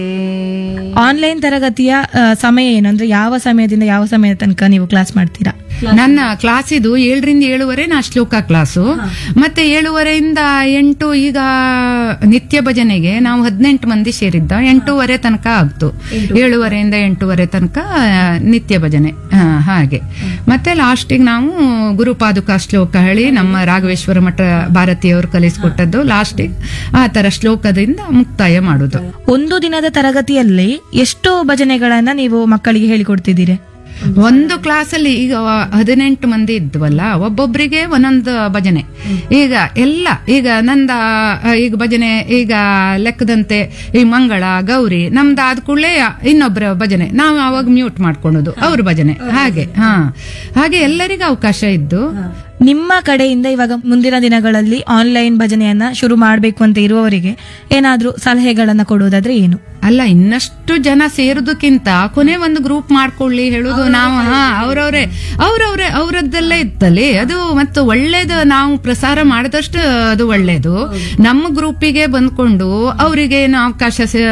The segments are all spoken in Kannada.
ಆನ್ಲೈನ್ ತರಗತಿಯ ಆ, ಸಮಯ ಏನು ಅಂದ್ರೆ ಯಾವ ಸಮಯದಿಂದ ಯಾವ ಸಮಯದ ತನಕ ನೀವು ಕ್ಲಾಸ್ ಮಾಡ್ತೀರಾ ನನ್ನ ಕ್ಲಾಸ್ ಇದು ಏಳರಿಂದ ಏಳುವರೆ ನಾ ಶ್ಲೋಕ ಕ್ಲಾಸು ಮತ್ತೆ ಏಳುವರೆಯಿಂದ ಎಂಟು ಈಗ ನಿತ್ಯ ಭಜನೆಗೆ ನಾವು ಹದಿನೆಂಟು ಮಂದಿ ಸೇರಿದ್ದ ಎಂಟೂವರೆ ತನಕ ಆಗ್ತು ಏಳುವರೆಯಿಂದ ಎಂಟೂವರೆ ತನಕ ಆ, ನಿತ್ಯ ಭಜನೆ ಆ, ಹಾಗೆ ಮತ್ತೆ ಲಾಸ್ಟಿಗೆ ನಾವು ಗುರುಪಾದುಕ ಶ್ಲೋಕ ಹೇಳಿ ನಮ್ಮ ರಾಘವೇಶ್ವರ ಮಠ ಭಾರತೀಯವರು ಕಲಿಸ್ಕೊಟ್ಟದ್ದು ಲಾಸ್ಟಿಗೆ ಆ ತರ ಶ್ಲೋಕದಿಂದ ಮುಕ್ತಾಯ ಮಾಡುದು ಒಂದು ದಿನದ ತರಗತಿಯಲ್ಲಿ ಎಷ್ಟು ಭಜನೆಗಳನ್ನ ನೀವು ಮಕ್ಕಳಿಗೆ ಹೇಳಿಕೊಡ್ತಿದ್ದೀರಿ ಒಂದು ಕ್ಲಾಸಲ್ಲಿ ಈಗ ಹದಿನೆಂಟು ಮಂದಿ ಇದ್ವಲ್ಲ ಒಬ್ಬೊಬ್ಬರಿಗೆ ಒಂದೊಂದು ಭಜನೆ ಈಗ ಎಲ್ಲ ಈಗ ನಂದ ಆ, ಈಗ ಭಜನೆ ಈಗ ಲೆಕ್ಕದಂತೆ ಈ ಮಂಗಳ ಗೌರಿ ನಮ್ದು ಆದ ಕೂಡಲೇ ಇನ್ನೊಬ್ಬರ ಭಜನೆ ನಾವು ಅವಾಗ ಮ್ಯೂಟ್ ಮಾಡ್ಕೊಳೋದು ಅವ್ರ ಭಜನೆ ಹಾಗೆ ಹಾ ಹಾಗೆ ಎಲ್ಲರಿಗೂ ಅವಕಾಶ ಇದ್ದು ನಿಮ್ಮ ಕಡೆಯಿಂದ ಇವಾಗ ಮುಂದಿನ ದಿನಗಳಲ್ಲಿ ಆನ್ಲೈನ್ ಭಜನೆಯನ್ನ ಶುರು ಮಾಡಬೇಕು ಅಂತ ಇರುವವರಿಗೆ ಏನಾದ್ರೂ ಸಲಹೆಗಳನ್ನ ಕೊಡುವುದಾದ್ರೆ ಏನು ಅಲ್ಲ ಇನ್ನಷ್ಟು ಜನ ಸೇರುದಕ್ಕಿಂತ ಕೊನೆ ಒಂದು ಗ್ರೂಪ್ ಮಾಡ್ಕೊಳ್ಳಿ ಹೇಳುದು ನಾವು ಹಾ ಅವ್ರವ್ರೆ ಅವ್ರವ್ರೆ ಅವರದ್ದೆಲ್ಲ ಇತ್ತಲ್ಲಿ ಅದು ಮತ್ತು ಒಳ್ಳೇದು ನಾವು ಪ್ರಸಾರ ಮಾಡಿದಷ್ಟು ಅದು ಒಳ್ಳೇದು ನಮ್ಮ ಗ್ರೂಪಿಗೆ ಬಂದ್ಕೊಂಡು ಅವರಿಗೆ ಏನು ಅವಕಾಶ ಸ-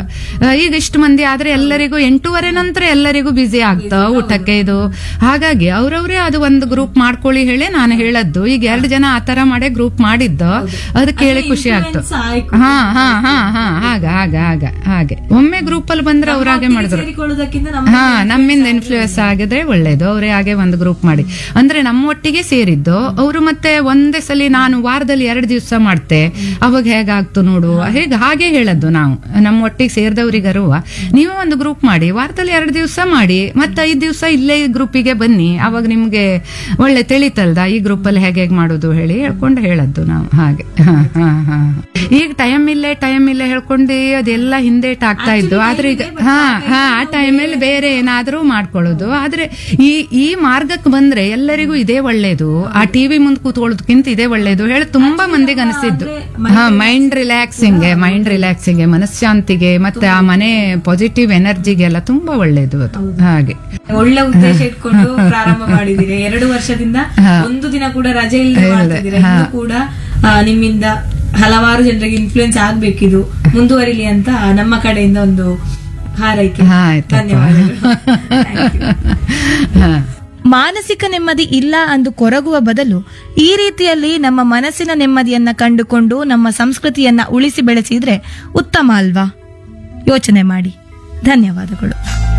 ಈಗ ಇಷ್ಟು ಮಂದಿ ಆದ್ರೆ ಎಲ್ಲರಿಗೂ ಎಂಟೂವರೆ ನಂತರ ಎಲ್ಲರಿಗೂ ಬ್ಯುಸಿ ಆಗ್ತಾ ಊಟಕ್ಕೆ ಇದು ಹಾಗಾಗಿ ಅವ್ರವ್ರೆ ಅದು ಒಂದು ಗ್ರೂಪ್ ಮಾಡ್ಕೊಳ್ಳಿ ಹೇಳಿ ನಾನು ಹೇಳದ್ದು ಈಗ ಎರಡು ಜನ ಆ ತರ ಮಾಡೇ ಗ್ರೂಪ್ ಮಾಡಿದ್ದು ಅದು ಕೇಳಿ ಖುಷಿ ಆಗ್ತು ಹಾ ಹಾ ಹಾ ಹಾ ಹಾಗ ಹಾಗ ಹಾಗ ಹಾಗೆ ಒಮ್ಮೆ ಗ್ರೂಪ್ ಅಲ್ಲಿ ಬಂದ್ರೆ ಅವ್ರ ಹಾಗೆ ಮಾಡಿದ್ರು ಹಾ ನಮ್ಮಿಂದ ಇನ್ಫ್ಲೂಯೆನ್ಸ್ ಆಗಿದ್ರೆ ಒಳ್ಳೇದು ಅವರೇ ಹಾಗೆ ಒಂದು ಗ್ರೂಪ್ ಮಾಡಿ ಅಂದ್ರೆ ನಮ್ಮ ಒಟ್ಟಿಗೆ ಸೇರಿದ್ದು ಅವರು ಮತ್ತೆ ಒಂದೇ ಸಲ ನಾನು ವಾರದಲ್ಲಿ ಎರಡು ದಿವಸ ಮಾಡ್ತೆ ಅವಾಗ ಹೇಗಾಗ್ತು ನೋಡು ಹೇಗೆ ಹಾಗೆ ಹೇಳದ್ದು ನಾವು ನಮ್ಮ ಒಟ್ಟಿಗೆ ಸೇರಿದವರಿಗರುವ ನೀವು ಒಂದು ಗ್ರೂಪ್ ಮಾಡಿ ವಾರದಲ್ಲಿ ಎರಡು ದಿವಸ ಮಾಡಿ ಮತ್ತೆ ಐದು ದಿವಸ ಇಲ್ಲೇ ಗ್ರೂಪಿಗೆ ಬನ್ನಿ ಅವಾಗ ನಿಮ್ಗೆ ಒಳ್ಳೆ ತಿಳಿತಲ್ದ ಈ ಗ್ರೂಪ್ ಅಲ್ಲಿ ಹೇಗೆ ಹೇಗೆ ಮಾಡೋದು ಹೇಳಿ ಹೇಳ್ಕೊಂಡು ಹೇಳದ್ದು ನಾವು ಹಾಗೆ ಹಾ, ಹಾ, ಹಾ. ಈಗ ಟೈಮ್ ಇಲ್ಲೇ ಟೈಮ್ ಇಲ್ಲೇ ಹೇಳ್ಕೊಂಡು ಅದೆಲ್ಲ ಹಿಂದೇಟ್ ಆಗ್ತಾ ಇದ್ದು ಆದ್ರೆ ಈಗ ಹಾ ಹಾ ಆ ಟೈಮಲ್ಲಿ ಬೇರೆ ಏನಾದ್ರೂ ಮಾಡ್ಕೊಳ್ಳೋದು ಆದ್ರೆ ಈ ಈ ಮಾರ್ಗಕ್ಕೆ ಬಂದ್ರೆ ಎಲ್ಲರಿಗೂ ಇದೇ ಒಳ್ಳೇದು ಆ ಟಿವಿ ಮುಂದೆ ಕೂತ್ಕೊಳ್ಳೋದಕ್ಕಿಂತ ಇದೇ ಒಳ್ಳೇದು ಹೇಳಿ ತುಂಬಾ ಮಂದಿಗೆ ಅನಿಸಿದ್ದು ಹಾ ಮೈಂಡ್ ರಿಲ್ಯಾಕ್ಸಿಂಗ್ ಮೈಂಡ್ ರಿಲ್ಯಾಕ್ಸಿಂಗ್ ಮನಃಶಾಂತಿಗೆ ಮತ್ತೆ ಆ ಮನೆ ಪಾಸಿಟಿವ್ ಎನರ್ಜಿಗೆಲ್ಲ ತುಂಬಾ ಒಳ್ಳೇದು ಅದು ಹಾಗೆ ಒಳ್ಳೆ ಉದ್ದೇಶ ಇಟ್ಕೊಂಡು ಪ್ರಾರಂಭ ಮಾಡಿದಿರಿ ಎರಡು ವರ್ಷದಿಂದ ಒಂದು ದಿನ ಕೂಡ ರಜೆ ಇಲ್ಲದೆ ಮಾಡ್ತಿದ್ದೀರಾ ಇನ್ನು ಕೂಡ ಆ, ನಿಮ್ಮಿಂದ ಹಲವಾರು ಜನರಿಗೆ ಇನ್ಫ್ಲೂಯೆನ್ಸ್ ಆಗ್ಬೇಕಿದು ಮುಂದುವರಿಲಿ ಅಂತ ನಮ್ಮ ಕಡೆಯಿಂದ ಒಂದು ಹಾರೈಕೆ ಹಾ ಆಯ್ತಪ್ಪ ಧನ್ಯವಾದಗಳು Thank you. ಹಾ ಮಾನಸಿಕ ನೆಮ್ಮದಿ ಇಲ್ಲ ಅಂದು ಕೊರಗುವ ಬದಲು ಈ ರೀತಿಯಲ್ಲಿ ನಮ್ಮ ಮನಸ್ಸಿನ ನೆಮ್ಮದಿಯನ್ನ ಕಂಡುಕೊಂಡು ನಮ್ಮ ಸಂಸ್ಕೃತಿಯನ್ನ ಉಳಿಸಿ ಬೆಳೆಸಿದ್ರೆ ಉತ್ತಮ ಅಲ್ವಾ ಯೋಚನೆ ಮಾಡಿ ಧನ್ಯವಾದಗಳು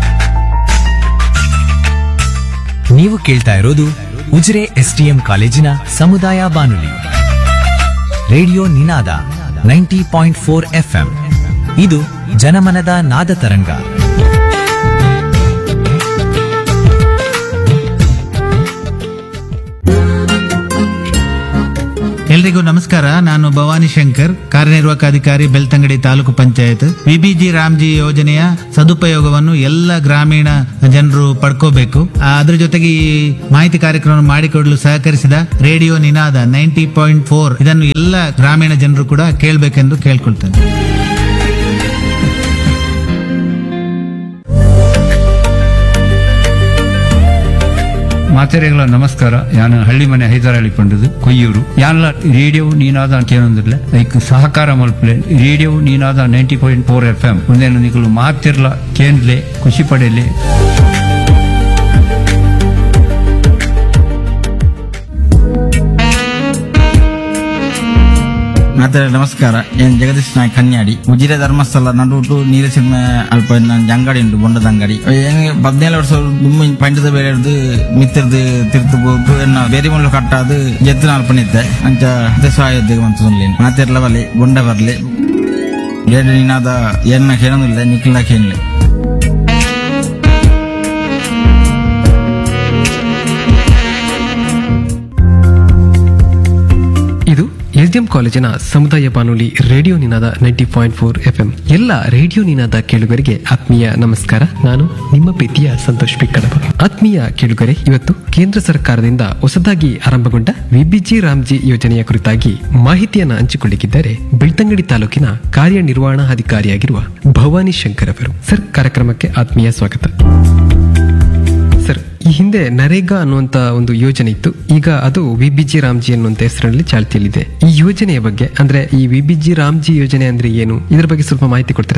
ನೀವು ಕೇಳ್ತಾ ಇರೋದು ಉಜಿರೆ ಎಸ್ಟಿಎಂ ಕಾಲೇಜಿನ ಸಮುದಾಯ ಬಾನುಲಿ radio Ninada ninety point four FM ಇದು ಜನಮನದ ನಾದ ತರಂಗ ಎಲ್ರಿಗೂ ನಮಸ್ಕಾರ ನಾನು ಭವಾನಿ ಶಂಕರ್ ಕಾರ್ಯನಿರ್ವಾಹಕ ಅಧಿಕಾರಿ ಬೆಳ್ತಂಗಡಿ ತಾಲೂಕು ಪಂಚಾಯತ್ ವಿಬಿಜಿ ರಾಮ್ಜಿ ಯೋಜನೆಯ ಸದುಪಯೋಗವನ್ನು ಎಲ್ಲ ಗ್ರಾಮೀಣ ಜನರು ಪಡ್ಕೋಬೇಕು ಆ, ಅದ್ರ ಜೊತೆಗೆ ಈ ಮಾಹಿತಿ ಕಾರ್ಯಕ್ರಮ ಮಾಡಿಕೊಡಲು ಸಹಕರಿಸಿದ radio Ninada ninety point four ಇದನ್ನು ಎಲ್ಲ ಗ್ರಾಮೀಣ ಜನರು ಕೂಡ ಕೇಳಬೇಕೆಂದು ಕೇಳ್ಕೊಳ್ತೇನೆ ಮಾತೆರೆಗಳ ನಮಸ್ಕಾರ ಯಾನ ಹಳ್ಳಿ ಮನೆ ಹೈದರಾಳಿ ಪಂಡದು ಕೊಯ್ಯೂರು ಯಾನ್ಲ ರೇಡಿಯೋ ನೀನಾದ ಅಂತ ಏನಂದಿರ್ಲೆ ಐಕ್ ಸಹಕಾರ ಮಲ್ಪಲೆ radio Ninada ninety point four F M ಒಂದೇನು ನಿಕಲು ಮಾತಿರ್ಲ ಕೇಂದ್ಲೆ ಖುಷಿ ಪಡೆಯಲಿ ಮಾತರೆ ನಮಸ್ಕಾರ ಏನ್ ಜಗದೀಶ್ ನಾಯಕ್ ಕನ್ಯಾಡಿ ಉಜಿರೆ ಧರ್ಮಸ್ಥಳ ನಡುಟು ನೀರಸಿಂಹ ಅಲ್ಪ ನಂಜ್ ಅಂಗಡಿ ಉಂಟು ಬೊಂಡದ ಅಂಗಡಿ ಏನ್ ಹದಿನೇಳು ವರ್ಷ ದುಮ್ಮಿ ಪಂಡದ ಬೇರೆ ಹಿಡ್ದು ಮಿತ್ರದು ತಿರ್ತು ಹೋಗ್ತು ಎನ್ನ ಬೇರೆ ಮುಳ್ಳು ಕಟ್ಟಾದು ಎದ್ದು ನಾಲ್ಕು ಪಣಿದ್ದೆ ಅಂಚ ದೇಶವಾಯೋದ್ಯೋಗ ಅಂತ ಸುನ್ಲೇನು ಮಾತಿರ್ಲ ಬಲಿ ಬೊಂಡ ಬರ್ಲಿ ಬೇಡ ನೀನಾದ ಏನ ಕೇಳೋದಿಲ್ಲ ನಿಖಿಲ ಕೇಳಲಿ ಇದು ಎಸ್ಡಿಎಂ ಕಾಲೇಜಿನ ಸಮುದಾಯ ಬಾನುಲಿ radio Ninada ninety point four F ಎಲ್ಲ ರೇಡಿಯೋ ನಿನಾದ ಕೇಳುಗರಿಗೆ ಆತ್ಮೀಯ ನಮಸ್ಕಾರ ನಾನು ನಿಮ್ಮ ಪ್ರೀತಿಯ ಸಂತೋಷ್ ಪಿ ಕಡಪ ಆತ್ಮೀಯ ಕೇಳುಗರೆ ಇವತ್ತು ಕೇಂದ್ರ ಸರ್ಕಾರದಿಂದ ಹೊಸದಾಗಿ ಆರಂಭಗೊಂಡ ವಿಬಿಜಿ ರಾಮ್ಜಿ ಯೋಜನೆಯ ಕುರಿತಾಗಿ ಮಾಹಿತಿಯನ್ನು ಹಂಚಿಕೊಳ್ಳಿಕ್ಕಿದ್ದಾರೆ ಬೆಳ್ತಂಗಡಿ ತಾಲೂಕಿನ ಕಾರ್ಯನಿರ್ವಹಣಾಧಿಕಾರಿಯಾಗಿರುವ ಭವಾನಿ ಶಂಕರ್ ಅವರು ಸರ್ ಕಾರ್ಯಕ್ರಮಕ್ಕೆ ಆತ್ಮೀಯ ಸ್ವಾಗತ ಸರ್ ಈ ಹಿಂದೆ ನರೇಗಾ ಅನ್ನುವಂತ ಒಂದು ಯೋಜನೆ ಇತ್ತು ಈಗ ಅದು ವಿಬಿಜಿ ರಾಮ್ಜಿ ಅನ್ನುವಂತ ಹೆಸರಿನಲ್ಲಿ ಚಾಲ್ತಿಯಲ್ಲಿದೆ ಈ ಯೋಜನೆಯ ಬಗ್ಗೆ ಅಂದ್ರೆ ಈ ವಿಬಿಜಿ ರಾಮ್ಜಿ ಯೋಜನೆ ಅಂದ್ರೆ ಏನು ಇದರ ಬಗ್ಗೆ ಸ್ವಲ್ಪ ಮಾಹಿತಿ ಕೊಡ್ತೀರಾ ಸರ್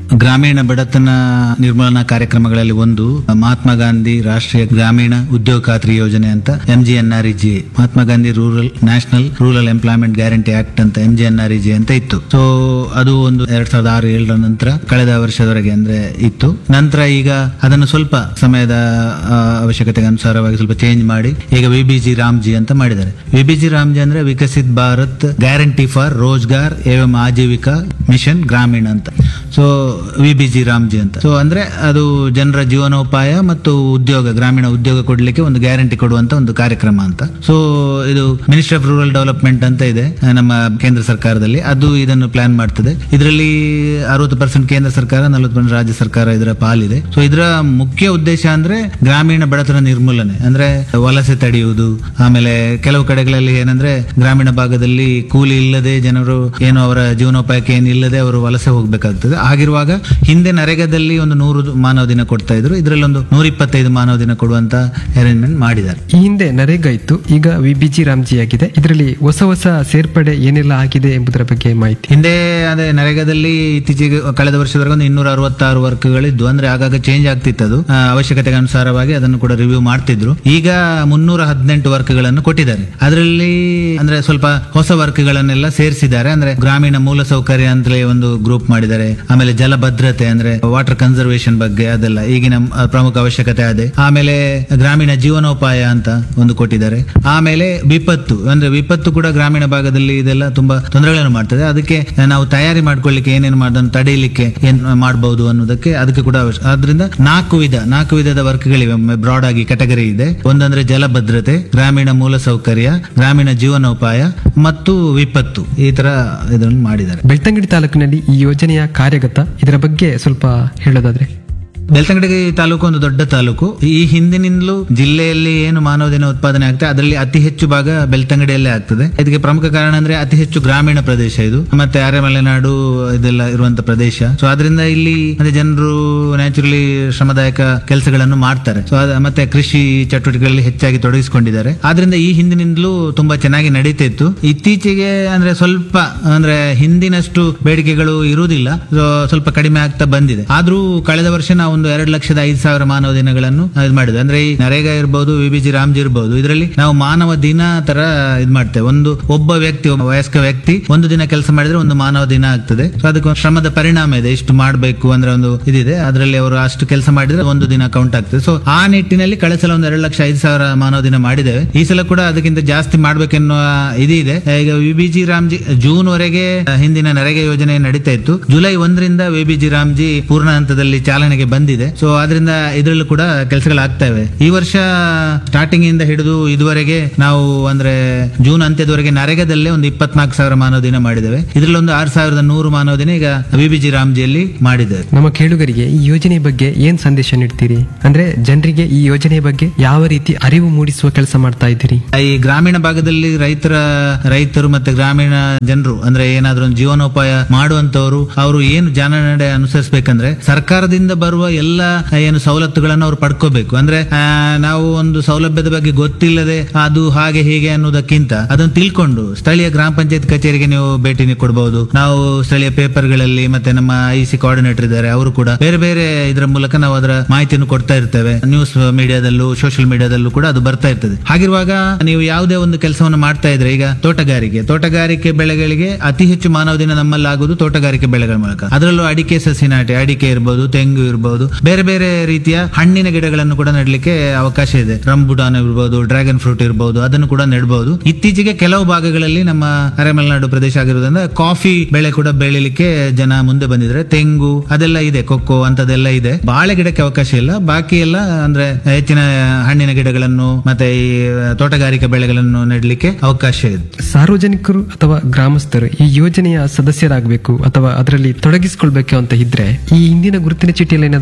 ಗ್ರಾಮೀಣ ಬಡತನ ನಿರ್ಮೂಲನಾ ಕಾರ್ಯಕ್ರಮಗಳಲ್ಲಿ ಒಂದು ಮಹಾತ್ಮ ಗಾಂಧಿ ರಾಷ್ಟ್ರೀಯ ಗ್ರಾಮೀಣ ಉದ್ಯೋಗ ಖಾತ್ರಿ ಯೋಜನೆ ಅಂತ M G N R G Mahatma Gandhi rural national rural employment guarantee act ಅಂತ M G N R G ಅಂತ ಇತ್ತು ಸೊ ಅದು ಒಂದು ಎರಡ್ ಸಾವಿರದ ಆರು ಏಳರ ನಂತರ ಕಳೆದ ವರ್ಷದವರೆಗೆ ಅಂದ್ರೆ ಇತ್ತು ನಂತರ ಈಗ ಅದನ್ನು ಸ್ವಲ್ಪ ಸಮಯದ ಆ, ಅವಶ್ಯಕತೆಗೆ ಅನುಸಾರವಾಗಿ ಸ್ವಲ್ಪ ಚೇಂಜ್ ಮಾಡಿ ಈಗ ವಿ ಬಿ ಜಿ ರಾಮ್ಜಿ ಅಂತ ಮಾಡಿದ್ದಾರೆ ವಿ ಬಿ ಜಿ ರಾಮ್ಜಿ ಅಂದ್ರೆ Viksit Bharat guarantee for Rozgar Evam Ajeevika mission Gramin ಅಂತ so V B G Ramji ಅಂತ ಸೊ ಅಂದ್ರೆ ಅದು ಜನರ ಜೀವನೋಪಾಯ ಮತ್ತು ಉದ್ಯೋಗ ಗ್ರಾಮೀಣ ಉದ್ಯೋಗ ಕೊಡ್ಲಿಕ್ಕೆ ಒಂದು ಗ್ಯಾರಂಟಿ ಕೊಡುವಂತ ಒಂದು ಕಾರ್ಯಕ್ರಮ ಅಂತ ಸೊ ಇದು ಮಿನಿಸ್ಟ್ರಿ ಆಫ್ ರೂರಲ್ ಡೆವಲಪ್ಮೆಂಟ್ ಅಂತ ಇದೆ ಆ, ನಮ್ಮ ಕೇಂದ್ರ ಸರ್ಕಾರದಲ್ಲಿ ಅದು ಇದನ್ನು ಪ್ಲಾನ್ ಮಾಡ್ತದೆ ಇದರಲ್ಲಿ ಅರವತ್ತು ಪರ್ಸೆಂಟ್ ಕೇಂದ್ರ ಸರ್ಕಾರ ನಲವತ್ತು ಪರ್ಸೆಂಟ್ ರಾಜ್ಯ ಸರ್ಕಾರ ಇದರ ಪಾಲಿದೆ ಸೊ ಇದರ ಮುಖ್ಯ ಉದ್ದೇಶ ಅಂದ್ರೆ ಗ್ರಾಮೀಣ ಬಡತನ ನಿರ್ಮೂಲನೆ ಅಂದ್ರೆ ವಲಸೆ ತಡೆಯುವುದು ಆಮೇಲೆ ಕೆಲವು ಕಡೆಗಳಲ್ಲಿ ಏನಂದ್ರೆ ಗ್ರಾಮೀಣ ಭಾಗದಲ್ಲಿ ಕೂಲಿ ಇಲ್ಲದೆ ಜನರು ಏನು ಅವರ ಜೀವನೋಪಾಯಕ್ಕೆ ಏನಿಲ್ಲದೆ ಅವರು ವಲಸೆ ಹೋಗ್ಬೇಕಾಗ್ತದೆ ಆಗಿರುವಾಗ ಹಿಂದೆ ನರೇಗಾದಲ್ಲಿ ಒಂದು ನೂರು ಮಾನವ ದಿನ ಕೊಡ್ತಾ ಇದ್ರು ಇದರಲ್ಲಿ ಒಂದು ನೂರ ಇಪ್ಪತ್ತೈದು ಮಾನವ ದಿನ ಕೊಡುವಂತ ಅರೇಂಜ್ಮೆಂಟ್ ಮಾಡಿದ್ದಾರೆ ಈ ಹಿಂದೆ ನರೇಗಾ ಇತ್ತು ಈಗ ವಿಬಿಜಿ ರಾಮ್ಜಿ ಆಗಿದೆ ಇದರಲ್ಲಿ ಹೊಸ ಹೊಸ ಸೇರ್ಪಡೆ ಏನೆಲ್ಲ ಆಗಿದೆ ಎಂಬುದರ ಬಗ್ಗೆ ಮಾಹಿತಿ ಹಿಂದೆ ಅದೇ ನರೇಗಾದಲ್ಲಿ ಇತ್ತೀಚೆಗೆ ಕಳೆದ ವರ್ಷದವರೆಗೆ ಒಂದು ಇನ್ನೂರ ಅರವತ್ತಾರು ವರ್ಕ್ಗಳಿದ್ದು ಅಂದ್ರೆ ಆಗಾಗ ಚೇಂಜ್ ಆಗ್ತಿತ್ತು ಅದು ಆ, ಅವಶ್ಯಕತೆಗೆ ಅನುಸಾರವಾಗಿ ಅದನ್ನು ಕೂಡ ರಿವ್ಯೂ ಮಾಡ್ತಿದ್ರು ಈಗ ಮುನ್ನೂರ ಹದಿನೆಂಟು ವರ್ಕ್ಗಳನ್ನು ಕೊಟ್ಟಿದ್ದಾರೆ ಅದರಲ್ಲಿ ಅಂದ್ರೆ ಸ್ವಲ್ಪ ಹೊಸ ವರ್ಕ್ಗಳನ್ನೆಲ್ಲ ಸೇರಿಸಿದ್ದಾರೆ ಅಂದ್ರೆ ಗ್ರಾಮೀಣ ಮೂಲ ಸೌಕರ್ಯ ಅಂತಲೇ ಒಂದು ಗ್ರೂಪ್ ಮಾಡಿದ್ದಾರೆ ಆಮೇಲೆ ಜಲ ಭದ್ರತೆ ಅಂದ್ರೆ ವಾಟರ್ ಕನ್ಸರ್ವೇಷನ್ ಬಗ್ಗೆ ಅದೆಲ್ಲ ಈಗಿನ ಆ, ಪ್ರಮುಖ ಅವಶ್ಯಕತೆ ಅದೇ ಆಮೇಲೆ ಗ್ರಾಮೀಣ ಜೀವನೋಪಾಯ ಅಂತ ಒಂದು ಕೊಟ್ಟಿದ್ದಾರೆ ಆಮೇಲೆ ವಿಪತ್ತು ಅಂದ್ರೆ ವಿಪತ್ತು ಕೂಡ ಗ್ರಾಮೀಣ ಭಾಗದಲ್ಲಿ ಇದೆಲ್ಲ ತುಂಬಾ ತೊಂದರೆಗಳನ್ನು ಮಾಡ್ತದೆ ಅದಕ್ಕೆ ನಾವು ತಯಾರಿ ಮಾಡ್ಕೊಳ್ಳಿಕ್ಕೆ ಏನೇನು ಮಾಡೋದನ್ನು ತಡೆಯಲಿಕ್ಕೆ ಏನ್ ಮಾಡಬಹುದು ಅನ್ನೋದಕ್ಕೆ ಅದಕ್ಕೆ ಕೂಡ ಅವಶ್ಯ ಆದ್ರಿಂದ ನಾಲ್ಕು ವಿಧ ನಾಲ್ಕು ವಿಧದ ವರ್ಕ್ಗಳಿವೆ ಬ್ರಾಡ್ ಆಗಿ ಕ್ಯಾಟಗರಿ ಇದೆ ಒಂದಂದ್ರೆ ಜಲ ಭದ್ರತೆ ಗ್ರಾಮೀಣ ಮೂಲ ಸೌಕರ್ಯ ಗ್ರಾಮೀಣ ಜೀವನೋಪಾಯ ಮತ್ತು ವಿಪತ್ತು ಈ ತರ ಇದನ್ನು ಮಾಡಿದ್ದಾರೆ ಬೆಳ್ತಂಗಡಿ ತಾಲೂಕಿನಲ್ಲಿ ಈ ಯೋಜನೆಯ ಕಾರ್ಯಗತ ಇದರ ಬಗ್ಗೆ ಸ್ವಲ್ಪ ಹೇಳೋದಾದ್ರೆ ಬೆಳ್ತಂಗಡಿ ತಾಲೂಕು ಒಂದು ದೊಡ್ಡ ತಾಲೂಕು ಈ ಹಿಂದಿನಿಂದಲೂ ಜಿಲ್ಲೆಯಲ್ಲಿ ಏನು ಮಾನವ ದಿನ ಉತ್ಪಾದನೆ ಆಗ್ತದೆ ಅದರಲ್ಲಿ ಅತಿ ಹೆಚ್ಚು ಭಾಗ ಬೆಳ್ತಂಗಡಿಯಲ್ಲೇ ಆಗ್ತದೆ ಇದಕ್ಕೆ ಪ್ರಮುಖ ಕಾರಣ ಅಂದ್ರೆ ಅತಿ ಹೆಚ್ಚು ಗ್ರಾಮೀಣ ಪ್ರದೇಶ ಇದು ಮತ್ತೆ ಅರೆಮಲೆನಾಡು ಇದೆಲ್ಲ ಇರುವಂತ ಪ್ರದೇಶ ಸೊ ಅದರಿಂದ ಇಲ್ಲಿ ಅಂದ್ರೆ ಜನರು ನ್ಯಾಚುರಲಿ ಶ್ರಮದಾಯಕ ಕೆಲಸಗಳನ್ನು ಮಾಡ್ತಾರೆ ಸೊ ಮತ್ತೆ ಕೃಷಿ ಚಟುವಟಿಕೆಗಳಲ್ಲಿ ಹೆಚ್ಚಾಗಿ ತೊಡಗಿಸಿಕೊಂಡಿದ್ದಾರೆ ಆದ್ರಿಂದ ಈ ಹಿಂದಿನಿಂದಲೂ ತುಂಬಾ ಚೆನ್ನಾಗಿ ನಡೀತಿತ್ತು ಇತ್ತೀಚೆಗೆ ಅಂದ್ರೆ ಸ್ವಲ್ಪ ಅಂದ್ರೆ ಹಿಂದಿನಷ್ಟು ಬೇಡಿಕೆಗಳು ಇರುವುದಿಲ್ಲ ಸೊ ಸ್ವಲ್ಪ ಕಡಿಮೆ ಆಗ್ತಾ ಬಂದಿದೆ ಆದ್ರೂ ಕಳೆದ ವರ್ಷ ನಾವು ಒಂದು ಎರಡು ಲಕ್ಷದ ಐದು ಸಾವಿರ ಮಾನವ ದಿನಗಳನ್ನು ಇದು ಮಾಡಿದ್ವಿ ಅಂದ್ರೆ ಈ ನರೇಗಾ ಇರ್ಬೋದು ವಿಬಿಜಿ ರಾಮ್ಜಿ ಇರ್ಬೋದು ಇದರಲ್ಲಿ ನಾವು ಮಾನವ ದಿನ ತರ ಇದು ಮಾಡ್ತೇವೆ ಒಂದು ಒಬ್ಬ ವ್ಯಕ್ತಿ ಒಬ್ಬ ವಯಸ್ಕ ವ್ಯಕ್ತಿ ಒಂದು ದಿನ ಕೆಲಸ ಮಾಡಿದ್ರೆ ಒಂದು ಮಾನವ ದಿನ ಆಗ್ತದೆ ಸೊ ಅದಕ್ಕೆ ಒಂದು ಶ್ರಮದ ಪರಿಣಾಮ ಇದೆ ಇಷ್ಟು ಮಾಡಬೇಕು ಅಂದ್ರೆ ಒಂದು ಇದಿದೆ ಅದರಲ್ಲಿ ಅವರು ಅಷ್ಟು ಕೆಲಸ ಮಾಡಿದ್ರೆ ಒಂದು ದಿನ ಕೌಂಟ್ ಆಗ್ತದೆ ಸೊ ಆ ನಿಟ್ಟಿನಲ್ಲಿ ಕಳೆದ ಸಲ ಒಂದು ಎರಡು ಲಕ್ಷ ಐದು ಸಾವಿರ ಮಾನವ ದಿನ ಮಾಡಿದ್ದೇವೆ ಈ ಸಲ ಕೂಡ ಅದಕ್ಕಿಂತ ಜಾಸ್ತಿ ಮಾಡ್ಬೇಕೆನ್ನುವ ಇದಿದೆ ಈಗ ವಿಬಿಜಿ ರಾಮ್ಜಿ ಜೂನ್ ವರೆಗೆ ಹಿಂದಿನ ನರೇಗಾ ಯೋಜನೆ ನಡೀತಾ ಇತ್ತು ಜುಲೈ ಒಂದರಿಂದ ವಿಬಿಜಿ ರಾಮ್ಜಿ ಪೂರ್ಣ ಹಂತದಲ್ಲಿ ಚಾಲನೆಗೆ ಬಂದಿದೆ ಸೊ ಅದರಿಂದ ಇದರಲ್ಲೂ ಕೂಡ ಕೆಲಸಗಳಾಗ್ತವೆ ಈ ವರ್ಷ ಸ್ಟಾರ್ಟಿಂಗ್ ಇಂದ ಹಿಡಿದು ಇದುವರೆಗೆ ನಾವು ಅಂದ್ರೆ ಜೂನ್ ಅಂತ್ಯದವರೆಗೆ ನರೇಗಾದಲ್ಲೇ ಒಂದು ಇಪ್ಪತ್ನಾಲ್ಕು ಸಾವಿರ ಮಾನವ ದಿನ ಮಾಡಿದ್ದೇವೆ ಇದರಲ್ಲಿ ಒಂದು ಆರು ಸಾವಿರದ ನೂರು ಮಾನವ ದಿನ ಈಗ ವಿಬಿಜಿ ರಾಮ್ಜಿಯಲ್ಲಿ ಮಾಡಿದ್ದೇವೆ ನಮ್ಮ ಕೇಳುಗರಿಗೆ ಈ ಯೋಜನೆ ಬಗ್ಗೆ ಏನ್ ಸಂದೇಶ ನೀಡ್ತೀರಿ ಅಂದ್ರೆ ಜನರಿಗೆ ಈ ಯೋಜನೆ ಬಗ್ಗೆ ಯಾವ ರೀತಿ ಅರಿವು ಮೂಡಿಸುವ ಕೆಲಸ ಮಾಡ್ತಾ ಇದ್ದೀರಿ ಈ ಗ್ರಾಮೀಣ ಭಾಗದಲ್ಲಿ ರೈತರ ರೈತರು ಮತ್ತೆ ಗ್ರಾಮೀಣ ಜನರು ಅಂದ್ರೆ ಏನಾದ್ರೂ ಒಂದು ಜೀವನೋಪಾಯ ಮಾಡುವಂತವರು ಅವರು ಏನು ಜಾನನಡೆ ಅನುಸರಿಸಬೇಕಂದ್ರೆ ಸರ್ಕಾರದಿಂದ ಬರುವ ಎಲ್ಲ ಏನು ಸವಲತ್ತುಗಳನ್ನು ಅವ್ರು ಪಡ್ಕೋಬೇಕು ಅಂದ್ರೆ ಆ, ನಾವು ಒಂದು ಸೌಲಭ್ಯದ ಬಗ್ಗೆ ಗೊತ್ತಿಲ್ಲದೆ ಅದು ಹಾಗೆ ಹೀಗೆ ಅನ್ನೋದಕ್ಕಿಂತ ಅದನ್ನು ತಿಳ್ಕೊಂಡು ಸ್ಥಳೀಯ ಗ್ರಾಮ ಪಂಚಾಯತ್ ಕಚೇರಿಗೆ ನೀವು ಭೇಟಿ ನೀ- ಕೊಡ್ಬಹುದು ನಾವು ಸ್ಥಳೀಯ ಪೇಪರ್ಗಳಲ್ಲಿ ಮತ್ತೆ ನಮ್ಮ ಐ ಸಿ ಕೋಆರ್ಡಿನೇಟರ್ ಇದ್ದಾರೆ ಅವರು ಕೂಡ ಬೇರೆ ಬೇರೆ ಇದರ ಮೂಲಕ ನಾವು ಅದರ ಮಾಹಿತಿಯನ್ನು ಕೊಡ್ತಾ ಇರ್ತೇವೆ ನ್ಯೂಸ್ ಮೀಡಿಯಾದಲ್ಲೂ ಸೋಷಿಯಲ್ ಮೀಡಿಯಾದಲ್ಲೂ ಕೂಡ ಅದು ಬರ್ತಾ ಇರ್ತದೆ ಹಾಗಿರುವಾಗ ನೀವು ಯಾವುದೇ ಒಂದು ಕೆಲಸವನ್ನು ಮಾಡ್ತಾ ಇದ್ರೆ ಈಗ ತೋಟಗಾರಿಕೆ ತೋಟಗಾರಿಕೆ ಬೆಳೆಗಳಿಗೆ ಅತಿ ಹೆಚ್ಚು ಮಾನವ ದಿನ ನಮ್ಮಲ್ಲಿ ಆಗುವುದು ತೋಟಗಾರಿಕೆ ಬೆಳೆಗಳ ಮೂಲಕ ಅದರಲ್ಲೂ ಅಡಿಕೆ ಸಸಿ ನಾಟಿ ಅಡಿಕೆ ಇರಬಹುದು ತೆಂಗು ಇರಬಹುದು ಬೇರೆ ಬೇರೆ ರೀತಿಯ ಹಣ್ಣಿನ ಗಿಡಗಳನ್ನು ಕೂಡ ನೆಡಲಿಕ್ಕೆ ಅವಕಾಶ ಇದೆ ರಂಬುಟಾನ್ ಇರಬಹುದು ಡ್ರ್ಯಾಗನ್ ಫ್ರೂಟ್ ಇರಬಹುದು ಅದನ್ನು ಕೂಡ ನೆಡಬಹುದು ಇತ್ತೀಚೆಗೆ ಕೆಲವು ಭಾಗಗಳಲ್ಲಿ ನಮ್ಮ ಅರೆಮಲೆನಾಡು ಪ್ರದೇಶ ಆಗಿರೋದ್ರಿಂದ ಕಾಫಿ ಬೆಳೆ ಕೂಡ ಬೆಳಿಲಿಕ್ಕೆ ಜನ ಮುಂದೆ ಬಂದಿದ್ರೆ ತೆಂಗು ಅದೆಲ್ಲ ಇದೆ ಕೊಕ್ಕೋ ಅಂತದೆಲ್ಲ ಇದೆ ಬಾಳೆ ಗಿಡಕ್ಕೆ ಅವಕಾಶ ಇಲ್ಲ ಬಾಕಿ ಎಲ್ಲ ಅಂದ್ರೆ ಹೆಚ್ಚಿನ ಹಣ್ಣಿನ ಗಿಡಗಳನ್ನು ಮತ್ತೆ ಈ ತೋಟಗಾರಿಕೆ ಬೆಳೆಗಳನ್ನು ನೆಡಲಿಕ್ಕೆ ಅವಕಾಶ ಇದೆ ಸಾರ್ವಜನಿಕರು ಅಥವಾ ಗ್ರಾಮಸ್ಥರು ಈ ಯೋಜನೆಯ ಸದಸ್ಯರಾಗಬೇಕು ಅಥವಾ ಅದರಲ್ಲಿ ತೊಡಗಿಸಿಕೊಳ್ಬೇಕು ಅಂತ ಇದ್ರೆ ಈ ಹಿಂದಿನ ಗುರುತಿನ ಚೀಟಿಯಲ್ಲಿ ಏನಾದ್ರು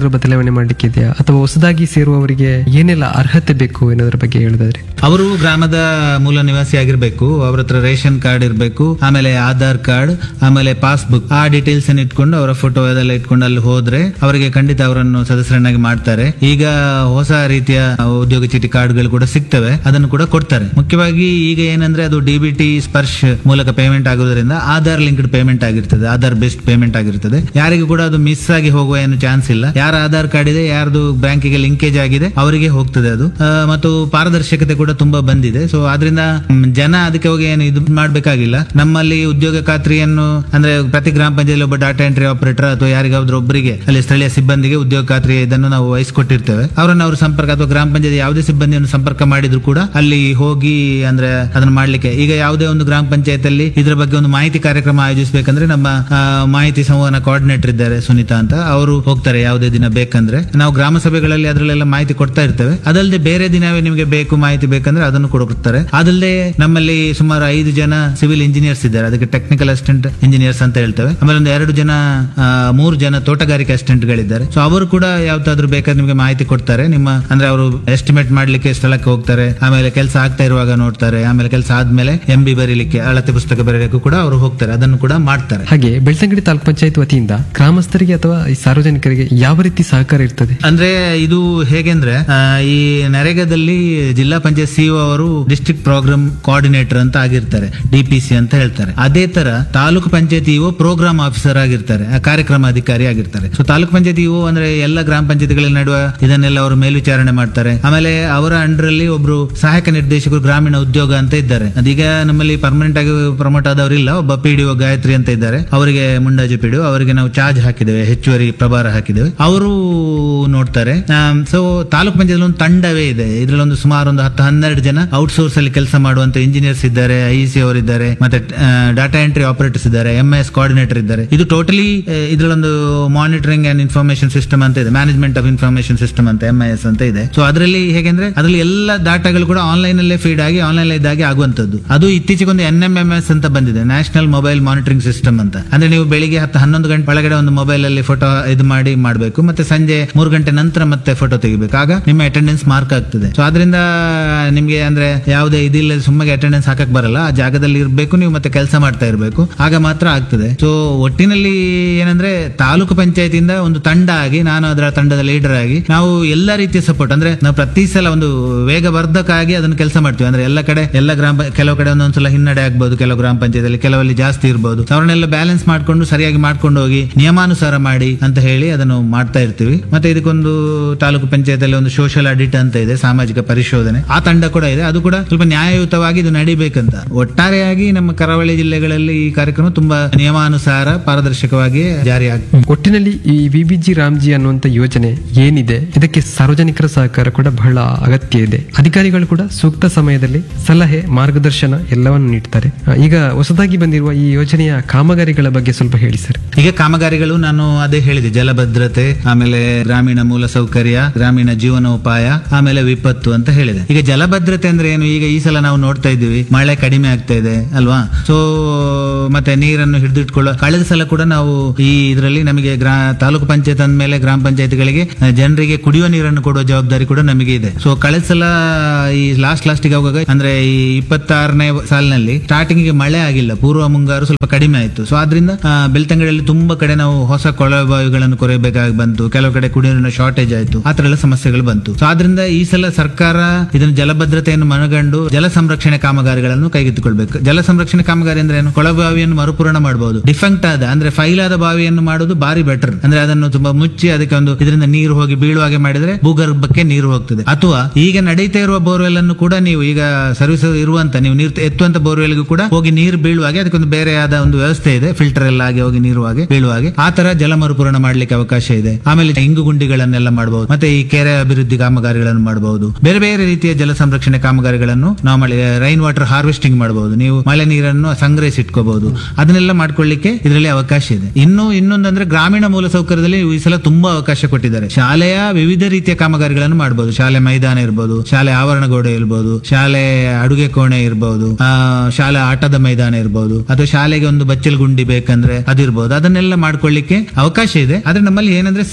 ಏನಾದರೂ ಬದಲಾವಣೆ ಮಾಡ್ಲಿಕ್ಕೆ ಇದೆಯಾ ಅಥವಾ ಹೊಸದಾಗಿ ಸೇರುವವರಿಗೆ ಏನೆಲ್ಲ ಅರ್ಹತೆ ಬೇಕು ಅನ್ನೋದ್ರ ಬಗ್ಗೆ ಹೇಳೋದಾದ್ರೆ ಅವರು ಗ್ರಾಮದ ಮೂಲ ನಿವಾಸಿ ಆಗಿರ್ಬೇಕು ಅವ್ರ ಹತ್ರ ರೇಷನ್ ಕಾರ್ಡ್ ಇರಬೇಕು ಆಮೇಲೆ ಆಧಾರ್ ಕಾರ್ಡ್ ಆಮೇಲೆ ಪಾಸ್ಬುಕ್ ಆ ಡೀಟೇಲ್ಸ್ ಅನ್ನು ಇಟ್ಕೊಂಡು ಅವರ ಫೋಟೋ ಅದೆಲ್ಲ ಇಟ್ಕೊಂಡು ಅಲ್ಲಿ ಹೋದ್ರೆ ಅವರಿಗೆ ಖಂಡಿತ ಅವರನ್ನು ಸದಸ್ಯರನ್ನಾಗಿ ಮಾಡ್ತಾರೆ ಈಗ ಹೊಸ ರೀತಿಯ ಉದ್ಯೋಗ ಚೀಟಿ ಕಾರ್ಡ್ಗಳು ಕೂಡ ಸಿಗ್ತವೆ ಅದನ್ನು ಕೂಡ ಕೊಡ್ತಾರೆ ಮುಖ್ಯವಾಗಿ ಈಗ ಏನಂದ್ರೆ ಅದು ಡಿಬಿಟಿ ಸ್ಪರ್ಶ್ ಮೂಲಕ ಪೇಮೆಂಟ್ ಆಗೋದ್ರಿಂದ ಆಧಾರ್ ಲಿಂಕ್ಡ್ ಪೇಮೆಂಟ್ ಆಗಿರ್ತದೆ ಆಧಾರ್ ಬೇಸ್ಡ್ ಪೇಮೆಂಟ್ ಆಗಿರ್ತದೆ ಯಾರಿಗೂ ಕೂಡ ಅದು ಮಿಸ್ ಆಗಿ ಹೋಗುವ ಏನು ಚಾನ್ಸ್ ಇಲ್ಲ ಯಾರ ಆಧಾರ್ ಕಾರ್ಡ್ ಇದೆ ಯಾರ್ದು ಬ್ಯಾಂಕಿಗೆ ಲಿಂಕೇಜ್ ಆಗಿದೆ ಅವರಿಗೆ ಹೋಗ್ತದೆ ಅದು ಆ, ಮತ್ತು ಪಾರದರ್ಶಕತೆ ಕೂಡ ತುಂಬಾ ಬಂದಿದೆ ಸೊ ಆದ್ರಿಂದ ಮ್, ಜನ ಅದಕ್ಕೆ ಹೋಗಿ ಏನು ಇದು ಮಾಡ್ಬೇಕಾಗಿಲ್ಲ ನಮ್ಮಲ್ಲಿ ಉದ್ಯೋಗ ಖಾತ್ರಿಯನ್ನು ಅಂದ್ರೆ ಪ್ರತಿ ಗ್ರಾಮ ಪಂಚಾಯತ್ ಒಬ್ಬ ಡಾಟಾ ಎಂಟ್ರಿ ಆಪರೇಟರ್ ಅಥವಾ ಯಾರಿಗಾದ್ರೂ ಒಬ್ಬರಿಗೆ ಅಲ್ಲಿ ಸ್ಥಳೀಯ ಸಿಬ್ಬಂದಿಗೆ ಉದ್ಯೋಗ ಖಾತ್ರಿ ಇದನ್ನು ನಾವು ವಹಿಸಿಕೊಟ್ಟಿರ್ತೇವೆ ಅವರನ್ನ ಅವರು ಸಂಪರ್ಕ ಅಥವಾ ಗ್ರಾಮ ಪಂಚಾಯತ್ ಯಾವುದೇ ಸಿಬ್ಬಂದಿಯನ್ನು ಸಂಪರ್ಕ ಮಾಡಿದ್ರು ಕೂಡ ಅಲ್ಲಿ ಹೋಗಿ ಅಂದ್ರೆ ಅದನ್ನ ಮಾಡ್ಲಿಕ್ಕೆ ಈಗ ಯಾವುದೇ ಒಂದು ಗ್ರಾಮ ಪಂಚಾಯತ್ ಅಲ್ಲಿ ಇದ್ರ ಬಗ್ಗೆ ಒಂದು ಮಾಹಿತಿ ಕಾರ್ಯಕ್ರಮ ಆಯೋಜಿಸಬೇಕಂದ್ರೆ ನಮ್ಮ ಆ, ಮಾಹಿತಿ ಸಂವಹನ ಕೋಆರ್ಡಿನೇಟರ್ ಇದ್ದಾರೆ ಸುನೀತಾ ಅಂತ ಅವರು ಹೋಗ್ತಾರೆ ಯಾವುದೇ ದಿನ ಬೇಕಂದ್ರೆ ನಾವು ಗ್ರಾಮ ಸಭೆಗಳಲ್ಲಿ ಅದರಲ್ಲೆಲ್ಲ ಮಾಹಿತಿ ಕೊಡ್ತಾ ಇರ್ತೇವೆ ಅದಲ್ಲದೆ ಬೇರೆ ದಿನವೇ ನಿಮಗೆ ಬೇಕು ಮಾಹಿತಿ ಬೇಕಂದ್ರೆ ಅದನ್ನು ಕೂಡ ಕೊಡ್ತಾರೆ ಅದಲ್ಲದೆ ನಮ್ಮಲ್ಲಿ ಸುಮಾರು ಐದು ಜನ ಸಿವಿಲ್ ಇಂಜಿನಿಯರ್ಸ್ ಇದ್ದಾರೆ ಅದಕ್ಕೆ ಟೆಕ್ನಿಕಲ್ ಅಸಿಸ್ಟೆಂಟ್ ಇಂಜಿನಿಯರ್ಸ್ ಅಂತ ಹೇಳ್ತೇವೆ ಆಮೇಲೆ ಒಂದು ಎರಡು ಜನ ಆ, ಮೂರು ಜನ ತೋಟಗಾರಿಕೆ ಅಸಿಸ್ಟೆಂಟ್ ಗಳಿದ್ದಾರೆ ಸೊ ಅವರು ಕೂಡ ಯಾವ್ದಾದ್ರು ಬೇಕಾದ್ರೆ ನಿಮಗೆ ಮಾಹಿತಿ ಕೊಡ್ತಾರೆ ನಿಮ್ಮ ಅಂದ್ರೆ ಅವರು ಎಸ್ಟಿಮೇಟ್ ಮಾಡ್ಲಿಕ್ಕೆ ಸ್ಥಳಕ್ಕೆ ಹೋಗ್ತಾರೆ ಆಮೇಲೆ ಕೆಲಸ ಆಗ್ತಾ ಇರುವಾಗ ನೋಡ್ತಾರೆ ಆಮೇಲೆ ಕೆಲಸ ಆದ್ಮೇಲೆ ಎಂ ಬಿ ಬರೀಲಿಕ್ಕೆ ಅಳತೆ ಪುಸ್ತಕ ಬರೀಲಿಕ್ಕೂ ಕೂಡ ಅವರು ಹೋಗ್ತಾರೆ ಅದನ್ನು ಕೂಡ ಮಾಡ್ತಾರೆ ಹಾಗೆ ಬೆಳ್ತಂಗಡಿ ತಾಲೂಕ್ ಪಂಚಾಯತ್ ವತಿಯಿಂದ ಗ್ರಾಮಸ್ಥರಿಗೆ ಅಥವಾ ಈ ಸಾರ್ವಜನಿಕರಿಗೆ ಯಾವ ರೀತಿ ಸಹಕಾರ ಇರ್ತದೆ ಅಂದ್ರೆ ಇದು ಹೇಗೆಂದ್ರೆ ಆ, ಈ ನರೇಗಾದಲ್ಲಿ ಜಿಲ್ಲಾ ಪಂಚಾಯತ್ ಸಿಇಒ ಅವರು ಡಿಸ್ಟ್ರಿಕ್ಟ್ ಪ್ರೋಗ್ರಾಮ್ ಕೋಆರ್ಡಿನೇಟರ್ ಅಂತ ಆಗಿರ್ತಾರೆ ಡಿಪಿಸಿ ಅಂತ ಹೇಳ್ತಾರೆ ಅದೇ ತರ taluk panchayat EO program officer ಆಗಿರ್ತಾರೆ ಆ ಕಾರ್ಯಕ್ರಮ ಅಧಿಕಾರಿ ಆಗಿರ್ತಾರೆ ಸೊ ತಾಲೂಕು ಪಂಚಾಯತ್ ಇಒ ಅಂದ್ರೆ ಎಲ್ಲ ಗ್ರಾಮ ಪಂಚಾಯತ್ಗಳ ನಡುವೆ ಇದನ್ನೆಲ್ಲ ಅವರು ಮೇಲ್ವಿಚಾರಣೆ ಮಾಡ್ತಾರೆ ಆಮೇಲೆ ಅವರ ಅಂಡರ್ ಅಲ್ಲಿ ಒಬ್ರು ಸಹಾಯಕ ನಿರ್ದೇಶಕರು ಗ್ರಾಮೀಣ ಉದ್ಯೋಗ ಅಂತ ಇದ್ದಾರೆ ಅದೀಗ ನಮ್ಮಲ್ಲಿ ಪರ್ಮನೆಂಟ್ ಆಗಿ ಪ್ರಮೋಟ್ ಆದವರಿಲ್ಲ ಒಬ್ಬ ಪಿಡಿಒ ಗಾಯತ್ರಿ ಅಂತ ಇದ್ದಾರೆ ಅವರಿಗೆ ಮುಂಡಾಜು ಪಿಡಿಒ ಅವರಿಗೆ ನಾವು ಚಾರ್ಜ್ ಹಾಕಿದ್ದೇವೆ ಹೆಚ್ಚುವರಿ ಪ್ರಭಾರ ಹಾಕಿದ್ದೇವೆ ಅವರು ನೋಡ್ತಾರೆ ಸೊ ತಾಲೂಕು ಪಂಚಾಯತ್ ಒಂದು ತಂಡವೇ ಇದೆ ಇದ್ರಲ್ಲಿ ಒಂದು ಸುಮಾರು ಒಂದು ಹತ್ತು ಹನ್ನೆರಡು ಜನ ಔಟ್ಸೋರ್ಸ್ ಅಲ್ಲಿ ಕೆಲಸ ಮಾಡುವಂತ ಇಂಜಿನಿಯರ್ಸ್ ಇದ್ದಾರೆ ಐ ಸಿ ಅವರಿದ್ದಾರೆ ಮತ್ತೆ ಡಾಟಾ ಎಂಟ್ರಿ ಆಪರೇಟರ್ಸ್ ಇದ್ದಾರೆ ಎಂ ಎಸ್ ಕೋಆರ್ಡಿನೇಟರ್ ಇದ್ದಾರೆ ಇದು ಟೋಟಲಿ ಇದ್ರಲ್ಲೊಂದು ಮಾನಿಟರಿಂಗ್ ಅಂಡ್ ಇನ್ಫಾರ್ಮೇಶನ್ ಸಿಸ್ಟಮ್ ಅಂತ ಇದೆ ಮ್ಯಾನೇಜ್ಮೆಂಟ್ ಆಫ್ ಇನ್ಫಾರ್ಮೇಶನ್ ಸಿಸ್ಟಮ್ ಅಂತ ಎಂ ಎಸ್ ಅಂತ ಇದೆ ಸೊ ಅದರಲ್ಲಿ ಹೇಗೆಂದ್ರೆ ಅದರಲ್ಲಿ ಎಲ್ಲ ಡಾಟಾಗಳು ಕೂಡ ಆನ್ಲೈನ್ ಅಲ್ಲೇ ಫೀಡ್ ಆಗಿ ಆನ್ಲೈನ್ ಇದ್ದಾಗಿ ಆಗುವಂತದ್ದು ಅದು ಇತ್ತೀಚೆಗೆ ಒಂದು ಎನ್ ಎಂ ಎಂ ಎಸ್ ಅಂತ ಬಂದಿದೆ ನ್ಯಾಷನಲ್ ಮೊಬೈಲ್ ಮಾನಿಟರಿಂಗ್ ಸಿಸ್ಟಮ್ ಅಂತ ಅಂದ್ರೆ ನೀವು ಬೆಳಿಗ್ಗೆ ಹತ್ತು ಹನ್ನೊಂದು ಗಂಟೆ ಒಳಗಡೆ ಒಂದು ಮೊಬೈಲ್ ಅಲ್ಲಿ ಫೋಟೋ ಇದು ಮಾಡಿ ಮಾಡಬೇಕು ಮತ್ತೆ ಸಂಜೆ ಮೂರು ಗಂಟೆ ನಂತರ ಮತ್ತೆ ಫೋಟೋ ತೆಗಿಬೇಕು ಆಗ ನಿಮ್ಮ ಅಟೆಂಡೆನ್ಸ್ ಮಾರ್ಕ್ ಆಗ್ತದೆ ಸೊ ಅದರಿಂದ ನಿಮ್ಗೆ ಅಂದ್ರೆ ಯಾವುದೇ ಇದಿಲ್ಲ ಸುಮ್ಮಗೆ ಅಟೆಂಡೆನ್ಸ್ ಹಾಕಕ್ ಬರಲ್ಲ ಆ ಜಾಗದಲ್ಲಿ ಇರಬೇಕು ನೀವು ಮತ್ತೆ ಕೆಲಸ ಮಾಡ್ತಾ ಇರಬೇಕು ಆಗ ಮಾತ್ರ ಆಗ್ತದೆ ಸೊ ಒಟ್ಟಿನಲ್ಲಿ ಏನಂದ್ರೆ ತಾಲೂಕು ಪಂಚಾಯತಿಂದ ಒಂದು ತಂಡ ಆಗಿ ನಾನು ಅದರ ತಂಡದ ಲೀಡರ್ ಆಗಿ ನಾವು ಎಲ್ಲ ರೀತಿಯ ಸಪೋರ್ಟ್ ಅಂದ್ರೆ ನಾವು ಪ್ರತಿ ಸಲ ಒಂದು ವೇಗವರ್ಧಕ ಆಗಿ ಅದನ್ನು ಕೆಲಸ ಮಾಡ್ತೀವಿ ಅಂದ್ರೆ ಎಲ್ಲ ಕಡೆ ಎಲ್ಲ ಗ್ರಾಮ ಪ- ಕೆಲವು ಕಡೆ ಒಂದೊಂದ್ಸಲ ಹಿನ್ನಡೆ ಆಗ್ಬಹುದು ಕೆಲವು ಗ್ರಾಮ ಪಂಚಾಯತಿಯಲ್ಲಿ ಕೆಲವಲ್ಲಿ ಜಾಸ್ತಿ ಇರಬಹುದು ಅವರನ್ನೆಲ್ಲ ಬ್ಯಾಲೆನ್ಸ್ ಮಾಡ್ಕೊಂಡು ಸರಿಯಾಗಿ ಮಾಡ್ಕೊಂಡು ಹೋಗಿ ನಿಯಮಾನುಸಾರ ಮಾಡಿ ಅಂತ ಹೇಳಿ ಅದನ್ನು ಮಾಡ್ತಾ ಇರ್ತೀವಿ ಮತ್ತೆ ಇದಕ್ಕೊಂದು ತಾಲೂಕು ಪಂಚಾಯತಲ್ಲಿ ಒಂದು ಸೋಷಿಯಲ್ ಆಡಿಟ್ ಅಂತ ಇದೆ ಸಾಮಾಜಿಕ ಪರಿಶೋಧನೆ ಆ ತಂಡ ಕೂಡ ಇದೆ ಅದು ಕೂಡ ಸ್ವಲ್ಪ ನ್ಯಾಯಯುತವಾಗಿ ಇದು ನಡಿಬೇಕಂತ ಒಟ್ಟಾರೆಯಾಗಿ ನಮ್ಮ ಕರಾವಳಿ ಜಿಲ್ಲೆಗಳಲ್ಲಿ ಈ ಕಾರ್ಯಕ್ರಮ ತುಂಬಾ ನಿಯಮಾನುಸಾರ ಪಾರದರ್ಶಕವಾಗಿ ಜಾರಿ ಆಗ್ತದೆ ಒಟ್ಟಿನಲ್ಲಿ ಈ ವಿಬಿಜಿ ರಾಮ್ಜಿ ಅನ್ನುವಂತ ಯೋಜನೆ ಏನಿದೆ ಇದಕ್ಕೆ ಸಾರ್ವಜನಿಕರ ಸಹಕಾರ ಕೂಡ ಬಹಳ ಅಗತ್ಯ ಇದೆ ಅಧಿಕಾರಿಗಳು ಕೂಡ ಸೂಕ್ತ ಸಮಯದಲ್ಲಿ ಸಲಹೆ ಮಾರ್ಗದರ್ಶನ ಎಲ್ಲವನ್ನು ನೀಡ್ತಾರೆ ಆ, ಈಗ ಹೊಸದಾಗಿ ಬಂದಿರುವ ಈ ಯೋಜನೆಯ ಕಾಮಗಾರಿಗಳ ಬಗ್ಗೆ ಸ್ವಲ್ಪ ಹೇಳಿ ಸರ್ ಈಗ ಕಾಮಗಾರಿಗಳು ನಾನು ಅದೇ ಹೇಳಿದೆ ಜಲಭದ್ರತೆ ಆಮೇಲೆ ಗ್ರಾಮೀಣ ಮೂಲಸೌಕರ್ಯ ಗ್ರಾಮೀಣ ಜೀವನೋಪಾಯ ಆಮೇಲೆ ವಿಪತ್ತು ಅಂತ ಹೇಳಿದೆ ಈಗ ಜಲಭದ್ರತೆ ಅಂದ್ರೆ ಏನು ಈಗ ಈ ಸಲ ನಾವು ನೋಡ್ತಾ ಇದ್ದೀವಿ ಮಳೆ ಕಡಿಮೆ ಆಗ್ತಾ ಇದೆ ಅಲ್ವಾ ಸೊ ಮತ್ತೆ ನೀರನ್ನು ಹಿಡಿದಿಟ್ಕೊಳ್ಳೋ ಕಳೆದ ಸಲ ಕೂಡ ನಾವು ಈ ಇದರಲ್ಲಿ ನಮಗೆ ಗ್ರಾ ತಾಲೂಕು ಪಂಚಾಯತ್ ಅಂದ್ಮೇಲೆ ಗ್ರಾಮ ಪಂಚಾಯತ್ಗಳಿಗೆ ಜನರಿಗೆ ಕುಡಿಯುವ ನೀರನ್ನು ಕೊಡುವ ಜವಾಬ್ದಾರಿ ಕೂಡ ನಮಗೆ ಇದೆ ಸೊ ಕಳೆದ ಸಲ ಈ ಲಾಸ್ಟ್ ಲಾಸ್ಟಿಗೆ ಹೋಗುವಾಗ ಅಂದ್ರೆ ಈ ಇಪ್ಪತ್ತಾರನೇ ಸಾಲಿನಲ್ಲಿ ಸ್ಟಾರ್ಟಿಂಗ್ ಗೆ ಮಳೆ ಆಗಿಲ್ಲ ಪೂರ್ವ ಮುಂಗಾರು ಸ್ವಲ್ಪ ಕಡಿಮೆ ಆಯ್ತು ಸೊ ಆದ್ರಿಂದ ಆ, ಬೆಳ್ತಂಗಡಿಯಲ್ಲಿ ತುಂಬಾ ಕಡೆ ನಾವು ಹೊಸ ಕೊಳವೆ ಬಾವಿಗಳನ್ನು ಕೊರೆಯಬೇಕಾಗಿ ಬಂತು ಕೆಲವು ಕಡೆ ಕುಡಿಯುವ ನೀರಿನ ಶಾರ್ಟೇಜ್ ಆಯ್ತು ಆ ತರ ಎಲ್ಲ ಸಮಸ್ಯೆಗಳು ಬಂತು ಸೊ ಆದ್ರಿಂದ ಈ ಸಲ ಸರ್ಕಾರ ಇದನ್ನು ಜಲಭದ್ರತೆಯನ್ನು ಮನಗಂಡು ಜಲ ಸಂರಕ್ಷಣೆ ಕಾಮಗಾರಿಗಳನ್ನು ಕೈಗೆತ್ತಿಕೊಳ್ಬೇಕು ಜಲ ಸಂರಕ್ಷಣೆ ಕಾಮಗಾರಿ ಅಂದ್ರೆ ಏನು ಕೊಳವೆ ಬಾವಿಯನ್ನು ಮರುಪೂರಣ ಮಾಡಬಹುದು ಡಿಫೆಕ್ಟ್ ಆದ ಅಂದ್ರೆ ಫೈಲ್ ಆದ ಬಾವಿಯನ್ನು ಮಾಡೋದು ಬಾರಿ ಬೆಟರ್ ಅಂದ್ರೆ ಅದನ್ನು ತುಂಬಾ ಮುಚ್ಚಿ ಅದಕ್ಕೆ ಒಂದು ಇದರಿಂದ ನೀರು ಹೋಗಿ ಬೀಳುವ ಹಾಗೆ ಮಾಡಿದ್ರೆ ಭೂಗರ್ಭಕ್ಕೆ ನೀರು ಹೋಗ್ತದೆ ಅಥವಾ ಈಗ ನಡೀತಾ ಇರುವ ಬೋರ್ವೆಲ್ ಅನ್ನು ಕೂಡ ನೀವು ಈಗ ಸರ್ವಿಸ್ ಇರುವಂತ ನೀವು ನೀರು ಎತ್ತುವಂತ ಬೋರ್ವೆಲ್ಗೂ ಕೂಡ ಹೋಗಿ ನೀರು ಬೀಳುವ ಹಾಗೆ ಅದಕ್ಕೊಂದು ಬೇರೆ ಆದ ಒಂದು ವ್ಯವಸ್ಥೆ ಇದೆ ಫಿಲ್ಟರ್ ಎಲ್ಲ ಆಗಿ ಹೋಗಿ ನೀರು ಹಾಗೆ ಬೀಳುವ ಹಾಗೆ ಆ ತರ ಜಲ ಮರುಪೂರಣ ಮಾಡ್ಲಿಕ್ಕೆ ಅವಕಾಶ ಇದೆ ಆಮೇಲೆ ಇಂಗು ಗುಂಡಿಗಳನ್ನೆಲ್ಲ ಮಾಡಬಹುದು ಮತ್ತೆ ಈ ಕೆರೆ ಅಭಿವೃದ್ಧಿ ಕಾಮಗಾರಿಗಳನ್ನು ಮಾಡಬಹುದು ಬೇರೆ ಬೇರೆ ರೀತಿಯ ಜಲ ಸಂರಕ್ಷಣೆ ಕಾಮಗಾರಿಗಳನ್ನು ನಾವು ಮಾಡಿ ರೈನ್ ವಾಟರ್ ಹಾರ್ವೆಸ್ಟಿಂಗ್ ಮಾಡಬಹುದು ನೀವು ಮಳೆ ನೀರನ್ನು ಸಂಗ್ರಹಿಸಿಟ್ಕೋಬಹುದು ಅದನ್ನೆಲ್ಲ ಮಾಡ್ಕೊಳ್ಳಿಕ್ಕೆ ಇದರಲ್ಲಿ ಅವಕಾಶ ಇದೆ ಇನ್ನು ಇನ್ನೊಂದಂದ್ರೆ ಗ್ರಾಮೀಣ ಮೂಲಸೌಕರ್ಯದಲ್ಲಿ ಈ ಸಲ ತುಂಬಾ ಅವಕಾಶ ಕೊಟ್ಟಿದ್ದಾರೆ ಶಾಲೆಯ ವಿವಿಧ ರೀತಿಯ ಕಾಮಗಾರಿಗಳನ್ನು ಮಾಡಬಹುದು ಶಾಲೆ ಮೈದಾನ ಇರ್ಬೋದು ಶಾಲೆ ಆವರಣ ಗೋಡೆ ಇರ್ಬೋದು ಶಾಲೆ ಅಡುಗೆ ಕೋಣೆ ಇರ್ಬೋದು ಆ, ಶಾಲೆ ಆಟದ ಮೈದಾನ ಇರ್ಬೋದು ಅಥವಾ ಶಾಲೆಗೆ ಒಂದು ಬಚ್ಚಲು ಗುಂಡಿ ಬೇಕಂದ್ರೆ ಅದಿರ್ಬೋದು ಅದನ್ನೆಲ್ಲ ಮಾಡ್ಕೊಳ್ಳಿಕ್ಕೆ ಅವಕಾಶ ಇದೆ ಆದ್ರೆ ನಮ್ಮಲ್ಲಿ ಏನಂದ್ರೆ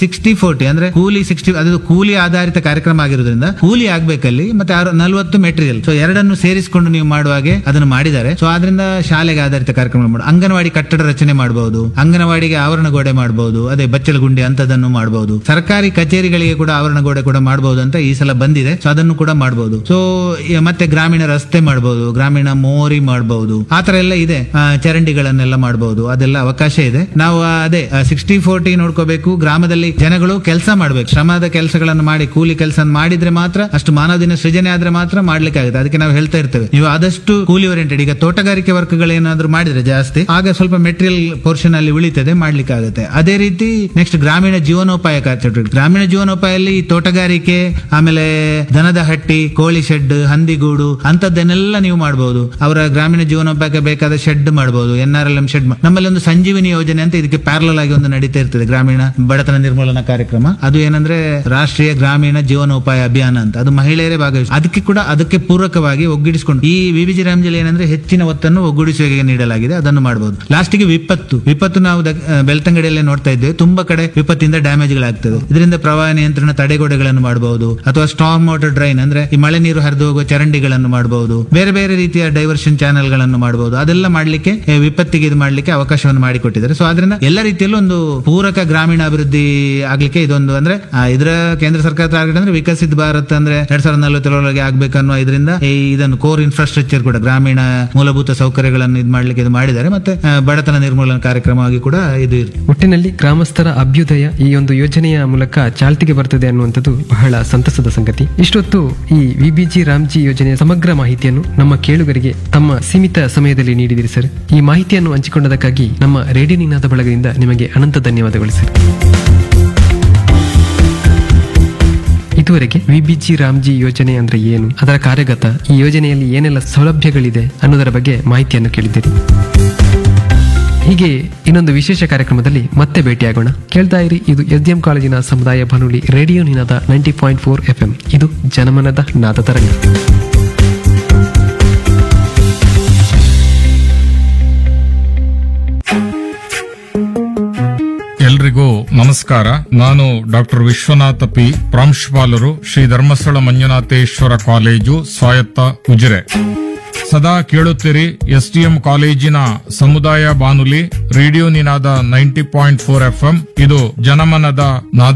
ಸಿಕ್ಸ್ಟಿ ಫೋರ್ಟಿ ಅಂದ್ರೆ ಕೂಲಿ ಸಿಕ್ಸ್ಟಿ ಅದು ಕೂಲಿ ಆಧಾರಿತ ಕಾರ್ಯಕ್ರಮ ಆಗಿರೋದ್ರಿಂದ ಕೂಲಿ ಆಗ್ಬೇಕಲ್ಲಿ ಮತ್ತೆ ನಲ್ವತ್ತು ಮೆಟೀರಿಯಲ್ ಸೊ ಎರಡನ್ನು ಸೇರಿಸಿಕೊಂಡು ನೀವು ಮಾಡುವಾಗೆ ಅದನ್ನು ಮಾಡಿದ್ದಾರೆ ಸೊ ಆದ್ರಿಂದ ಶಾಲೆಗೆ ಆಧಾರಿತ ಕಾರ್ಯಕ್ರಮ ಮಾಡಿ ಅಂಗನವಾಡಿ ಕಟ್ಟಡ ರಚನೆ ಮಾಡಬಹುದು ಅಂಗನವಾಡಿಗೆ ಆವರಣ ಗೋಡೆ ಮಾಡಬಹುದು ಅದೇ ಬಚ್ಚಲ ಗುಂಡಿ ಅಂತದನ್ನು ಮಾಡಬಹುದು ಸರ್ಕಾರಿ ಕಚೇರಿಗಳಿಗೆ ಕೂಡ ಆವರಣ ಗೋಡೆ ಕೂಡ ಮಾಡಬಹುದು ಅಂತ ಈ ಸಲ ಬಂದಿದೆ ಸೊ ಅದನ್ನು ಕೂಡ ಮಾಡಬಹುದು ಸೊ ಮತ್ತೆ ಗ್ರಾಮೀಣ ರಸ್ತೆ ಮಾಡಬಹುದು ಗ್ರಾಮೀಣ ಮೋರಿ ಮಾಡಬಹುದು ಆತರ ಎಲ್ಲ ಇದೆ ಆ, ಚರಂಡಿಗಳನ್ನೆಲ್ಲ ಮಾಡಬಹುದು ಅದೆಲ್ಲ ಅವಕಾಶ ಇದೆ ನಾವು ಆ, ಅದೇ ಸಿಕ್ಸ್ಟಿ ಫೋರ್ಟಿ ನೋಡ್ಕೋಬೇಕು ಗ್ರಾಮದಲ್ಲಿ ಜನಗಳು ಕೆಲಸ ಮಾಡ್ಬೇಕು ಶ್ರಮದ ಕೆಲಸಗಳನ್ನು ಮಾಡಿ ಕೂಲಿ ಕೆಲಸ ಮಾಡಿದ್ರೆ ಮಾತ್ರ ಅಷ್ಟು ಮಾನವ ದಿನ ಸೃಜನೆ ಆದ್ರೆ ಮಾತ್ರ ಮಾಡ್ಲಿಕ್ಕೆ ಆಗುತ್ತೆ ಅದಕ್ಕೆ ನಾವು ಹೇಳ್ತಾ ಇರ್ತೇವೆ ನೀವು ಆದಷ್ಟು ಕೂಲಿ ಓರಿಯೆಂಟೆಡ್ ಈಗ ತೋಟಗಾರಿಕೆ ವರ್ಕ್ಗಳು ಏನಾದ್ರು ಮಾಡಿದ್ರೆ ಜಾಸ್ತಿ ಆಗ ಸ್ವಲ್ಪ ಮೆಟೀರಿಯಲ್ ಪೋರ್ಷನ್ ಅಲ್ಲಿ ಉಳಿತದೆ ಮಾಡ್ಲಿಕ್ಕೆ ಆಗುತ್ತೆ ಅದೇ ರೀತಿ ನೆಕ್ಸ್ಟ್ ಗ್ರಾಮೀಣ ಜೀವನೋಪಾಯ ಚಟುವಟಿಕೆ ಗ್ರಾಮೀಣ ಜೀವನೋಪಾಯಲ್ಲಿ ತೋಟಗಾರಿಕೆ ಆಮೇಲೆ ದನದ ಹಟ್ಟಿ ಕೋಳಿ ಶೆಡ್ ಹಂದಿಗೂಡು ಅಂತದ್ದನ್ನೆಲ್ಲ ನೀವು ಮಾಡಬಹುದು ಅವರ ಗ್ರಾಮೀಣ ಜೀವನೋಪಾಯಕ್ಕೆ ಬೇಕಾದ ಶೆಡ್ ಮಾಡಬಹುದು N R L M shed ನಮ್ಮಲ್ಲಿ ಒಂದು ಸಂಜೀವಿನಿ ಯೋಜನೆ ಅಂತ ಇದಕ್ಕೆ ಪ್ಯಾರಲಲ್ ಆಗಿ ಒಂದು ನಡೀತಾ ಇರ್ತದೆ ಗ್ರಾಮೀಣ ಬಡತನ ನಿರ್ಮೂಲನಾ ಕಾರ್ಯಕ್ರಮ ಅದು ಏನಂದ್ರೆ ರಾಷ್ಟ್ರೀಯ ಗ್ರಾಮೀಣ ಜೀವನೋಪಾಯ ಅಭಿಯಾನ ಅಂತ ಅದು ಮಹಿಳೆಯರೇ ಭಾಗವಹಿಸ ಅದಕ್ಕೆ ಕೂಡ ಅದಕ್ಕೆ ಪೂರಕವಾಗಿ ಒಗ್ಗೂಡಿಸಿಕೊಂಡು ಈ ವಿವಿಜಿ ರಾಮ್ಜಲಿ ಏನಂದ್ರೆ ಹೆಚ್ಚಿನ ಒತ್ತನ್ನು ಒಗ್ಗೂಡಿಸುವಿಕೆಗೆ ನೀಡಲಾಗಿದೆ ಅದನ್ನು ಮಾಡಬಹುದು ಲಾಸ್ಟಿಗೆ ವಿಪತ್ತು ವಿಪತ್ತು ನಾವು ದ- ಆ, ಬೆಳ್ತಂಗಡಿಯಲ್ಲೇ ನೋಡ್ತಾ ಇದ್ದೇವೆ ತುಂಬಾ ಕಡೆ ವಿಪತ್ತಿಂದ ಡ್ಯಾಮೇಜ್ ಗಳಾಗ್ತದೆ ಇದರಿಂದ ಪ್ರವಾಹ ನಿಯಂತ್ರಣ ತಡೆಗೋಡೆಗಳನ್ನು ಮಾಡಬಹುದು ಅಥವಾ ಸ್ಟಾರ್ಮ್ ವಾಟರ್ ಡ್ರೈನ್ ಅಂದ್ರೆ ಈ ಮಳೆ ನೀರು ಹರಿದು ಹೋಗುವ ಚರಂಡಿಗಳನ್ನು ಮಾಡಬಹುದು ಬೇರೆ ಬೇರೆ ರೀತಿಯ ಡೈವರ್ಷನ್ ಚಾನೆಲ್ ಗಳನ್ನು ಮಾಡಬಹುದು ಅದೆಲ್ಲ ಮಾಡ್ಲಿಕ್ಕೆ ಏ, ವಿಪತ್ತಿಗೆ ಇದು ಮಾಡ್ಲಿಕ್ಕೆ ಅವಕಾಶವನ್ನು ಮಾಡಿಕೊಟ್ಟಿದ್ದಾರೆ ಸೊ ಅದರಿಂದ ಎಲ್ಲ ರೀತಿಯಲ್ಲೂ ಒಂದು ಪೂರಕ ಗ್ರಾಮೀಣ ಅಭಿವೃದ್ಧಿ ಆಗ್ಲಿಕ್ಕೆ ಇದೊಂದು ಅಂದ್ರೆ ಆ, ಇದರ ಕೇಂದ್ರ ಸರ್ಕಾರ ಟಾರ್ಗೆಟ್ ಅಂದ್ರೆ ವಿಕಸಿತ ಭಾರತ್ ಅಂದ್ರೆ ಎರಡ್ ಸಾವಿರದ ನಲವತ್ತೇಳರೊಳಗೆ ಆಗ್ಬೇಕನ್ನೋ ಇದರಿಂದ ಈ ಇದನ್ನು ಕೋರ್ ಇನ್ಫ್ರಾಸ್ಟ್ರಕ್ಚರ್ ಕೂಡ ಗ್ರಾಮೀಣ ಮೂಲಭೂತ ಸೌಕರ್ಯಗಳನ್ನು ಇದು ಮಾಡ್ಲಿಕ್ಕೆ ಇದು ಮಾಡಿದ್ದಾರೆ ಮತ್ತೆ ಆ, ಬಡತನ ನಿರ್ಮೂಲನಾ ಕಾರ್ಯಕ್ರಮವಾಗಿ ಕೂಡ ಇದು ಇರುತ್ತೆ ಒಟ್ಟಿನಲ್ಲಿ ಗ್ರಾಮಸ್ಥರ ಅಭ್ಯುದಯ ಈ ಒಂದು ಯೋಜನೆಯ ಮೂಲಕ ಚಾಲ್ತಿಗೆ ಬರ್ತದೆ ಅನ್ನುವಂಥದ್ದು ಬಹಳ ಸಂತಸದ ಸಂಗತಿ ಇಷ್ಟೊತ್ತು ಈ ವಿಬಿಜಿ ರಾಮ್ಜಿ ಯೋಜನೆಯ ಸಮಗ್ರ ಮಾಹಿತಿಯನ್ನು ನಮ್ಮ ಕೇಳುಗರಿಗೆ ತಮ್ಮ ಸೀಮಿತ ಸಮಯದಲ್ಲಿ ನೀಡಿದಿರಿ ಸರ್ ಈ ಮಾಹಿತಿಯನ್ನು ಹಂಚಿಕೊಂಡದಕ್ಕಾಗಿ ನಮ್ಮ ರೇಡಿಯೋ ನಿನಾದ ಬಳಗದಿಂದ ನಿಮಗೆ ಅನಂತ ಧನ್ಯವಾದಗಳು ಸರ್ ಇದುವರೆಗೆ ವಿಬಿಜಿ ರಾಮ್ಜಿ ಯೋಜನೆ ಅಂದ್ರೆ ಏನು ಅದರ ಕಾರ್ಯಗತ ಈ ಯೋಜನೆಯಲ್ಲಿ ಏನೆಲ್ಲ ಸೌಲಭ್ಯಗಳಿದೆ ಅನ್ನೋದರ ಬಗ್ಗೆ ಮಾಹಿತಿಯನ್ನು ಕೇಳಿದ್ದೀರಿ ಹೀಗೆ ಇನ್ನೊಂದು ವಿಶೇಷ ಕಾರ್ಯಕ್ರಮದಲ್ಲಿ ಮತ್ತೆ ಭೇಟಿಯಾಗೋಣ ಕೇಳ್ತಾ ಇರಿ ಇದು ಎಸ್ ಡಿ ಎಂ ಕಾಲೇಜಿನ ಸಮುದಾಯ ಬಾನುಲಿ radio Ninada ninety point four F M ಇದು ಜನಮನದ ನಾದ ತರಂಗ ಎಲ್ರಿಗೂ ನಮಸ್ಕಾರ ನಾನು ಡಾಕ್ಟರ್ ವಿಶ್ವನಾಥ ಪಿ ಪ್ರಾಂಶುಪಾಲರು ಶ್ರೀ ಧರ್ಮಸ್ಥಳ ಮಂಜುನಾಥೇಶ್ವರ ಕಾಲೇಜು ಸ್ವಾಯತ್ತ ಉಜಿರೆ ಸದಾ ಕೇಳುತ್ತೀರಿ ಎಸ್ಟಿಎಂ ಕಾಲೇಜಿನ ಸಮುದಾಯ ಬಾನುಲಿ radio Ninada ninety point four FM ಇದು ಜನಮನದ ನಾದ